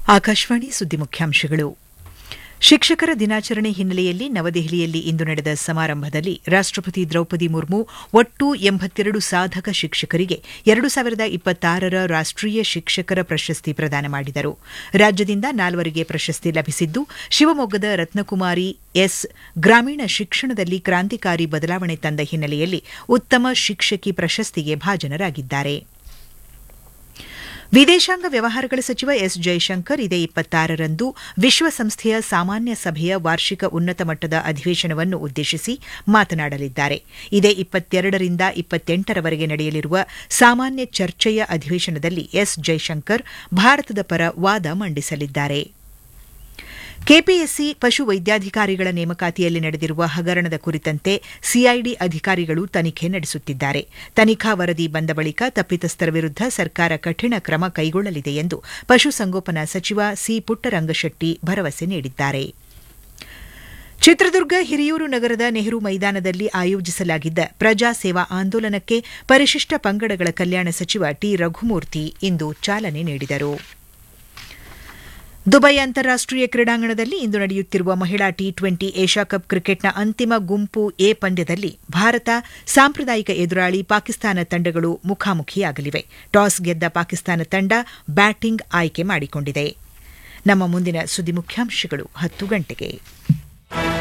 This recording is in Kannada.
ಆಕಾಶವಾಣಿ ಸುದ್ದಿ ಮುಖ್ಯಾಂಶಗಳು ಶಿಕ್ಷಕರ ದಿನಾಚರಣೆ ಹಿನ್ನೆಲೆಯಲ್ಲಿ ನವದೆಹಲಿಯಲ್ಲಿ ಇಂದು ನಡೆದ ಸಮಾರಂಭದಲ್ಲಿ ರಾಷ್ಟಪತಿ ದ್ರೌಪದಿ ಮುರ್ಮು ಒಟ್ಟು ಎಂಬತ್ತೆರಡು ಸಾಧಕ ಶಿಕ್ಷಕರಿಗೆ ಎರಡು ಸಾವಿರದ ಇಪ್ಪತ್ತಾರರ ರಾಷ್ಟೀಯ ಶಿಕ್ಷಕರ ಪ್ರಶಸ್ತಿ ಪ್ರದಾನ ಮಾಡಿದರು ರಾಜ್ಯದಿಂದ ನಾಲ್ವರಿಗೆ ಪ್ರಶಸ್ತಿ ಲಭಿಸಿದ್ದು ಶಿವಮೊಗ್ಗದ ರತ್ನಕುಮಾರಿ ಎಸ್ ಗ್ರಾಮೀಣ ಶಿಕ್ಷಣದಲ್ಲಿ ಕ್ರಾಂತಿಕಾರಿ ಬದಲಾವಣೆ ತಂದ ಹಿನ್ನೆಲೆಯಲ್ಲಿ ಉತ್ತಮ ಶಿಕ್ಷಕಿ ಪ್ರಶಸ್ತಿಗೆ ಭಾಜನರಾಗಿದ್ದಾರೆ ವಿದೇಶಾಂಗ ವ್ಯವಹಾರಗಳ ಸಚಿವ ಎಸ್ ಜೈಶಂಕರ್ ಇದೇ ಇಪ್ಪತ್ತಾರರಂದು ವಿಶ್ವಸಂಸ್ಥೆಯ ಸಾಮಾನ್ಯ ಸಭೆಯ ವಾರ್ಷಿಕ ಉನ್ನತ ಮಟ್ಟದ ಅಧಿವೇಶನವನ್ನು ಉದ್ದೇಶಿಸಿ ಮಾತನಾಡಲಿದ್ದಾರೆ ಇದೇ ಇಪ್ಪತ್ತೆರಡರಿಂದ ಇಪ್ಪತ್ತೆಂಟರವರೆಗೆ ನಡೆಯಲಿರುವ ಸಾಮಾನ್ಯ ಚರ್ಚೆಯ ಅಧಿವೇಶನದಲ್ಲಿ ಎಸ್ ಜೈಶಂಕರ್ ಭಾರತದ ಪರ ವಾದ ಮಂಡಿಸಲಿದ್ದಾರೆ ಕೆಪಿಎಸ್ಸಿ ಪಶು ವೈದ್ಯಾಧಿಕಾರಿಗಳ ನೇಮಕಾತಿಯಲ್ಲಿ ನಡೆದಿರುವ ಹಗರಣದ ಕುರಿತಂತೆ ಸಿಐಡಿ ಅಧಿಕಾರಿಗಳು ತನಿಖೆ ನಡೆಸುತ್ತಿದ್ದಾರೆ ತನಿಖಾ ವರದಿ ಬಂದ ಬಳಿಕ ತಪ್ಪಿತಸ್ಥರ ವಿರುದ್ಧ ಸರ್ಕಾರ ಕಠಿಣ ಕ್ರಮ ಕೈಗೊಳ್ಳಲಿದೆ ಎಂದು ಪಶುಸಂಗೋಪನಾ ಸಚಿವ ಸಿ ಪುಟ್ಟರಂಗಶೆಟ್ಟಿ ಭರವಸೆ ನೀಡಿದ್ದಾರೆ ಚಿತ್ರದುರ್ಗ ಹಿರಿಯೂರು ನಗರದ ನೆಹರು ಮೈದಾನದಲ್ಲಿ ಆಯೋಜಿಸಲಾಗಿದ್ದ ಪ್ರಜಾ ಸೇವಾ ಆಂದೋಲನಕ್ಕೆ ಪರಿಶಿಷ್ಟ ಪಂಗಡಗಳ ಕಲ್ಯಾಣ ಸಚಿವ ಟಿ ರಘುಮೂರ್ತಿ ಇಂದು ಚಾಲನೆ ನೀಡಿದರು ದುಬೈ ಅಂತಾರಾಷ್ಟೀಯ ಕ್ರೀಡಾಂಗಣದಲ್ಲಿ ಇಂದು ನಡೆಯುತ್ತಿರುವ ಮಹಿಳಾ ಟಿ ಟ್ವೆಂಟಿ ಏಷ್ಯಾ ಕಪ್ ಕ್ರಿಕೆಟ್ನ ಅಂತಿಮ ಗುಂಪು ಎ ಪಂದ್ಯದಲ್ಲಿ ಭಾರತ ಸಾಂಪ್ರದಾಯಿಕ ಎದುರಾಳಿ ಪಾಕಿಸ್ತಾನ ತಂಡಗಳು ಮುಖಾಮುಖಿಯಾಗಲಿವೆ ಟಾಸ್ ಗೆದ್ದ ಪಾಕಿಸ್ತಾನ ತಂಡ ಬ್ಯಾಟಿಂಗ್ ಆಯ್ಕೆ ಮಾಡಿಕೊಂಡಿದೆ ನಮ್ಮ ಮುಂದಿನ ಸುದ್ದಿ ಮುಖ್ಯಾಂಶಗಳು ಹತ್ತು ಗಂಟೆಗೆ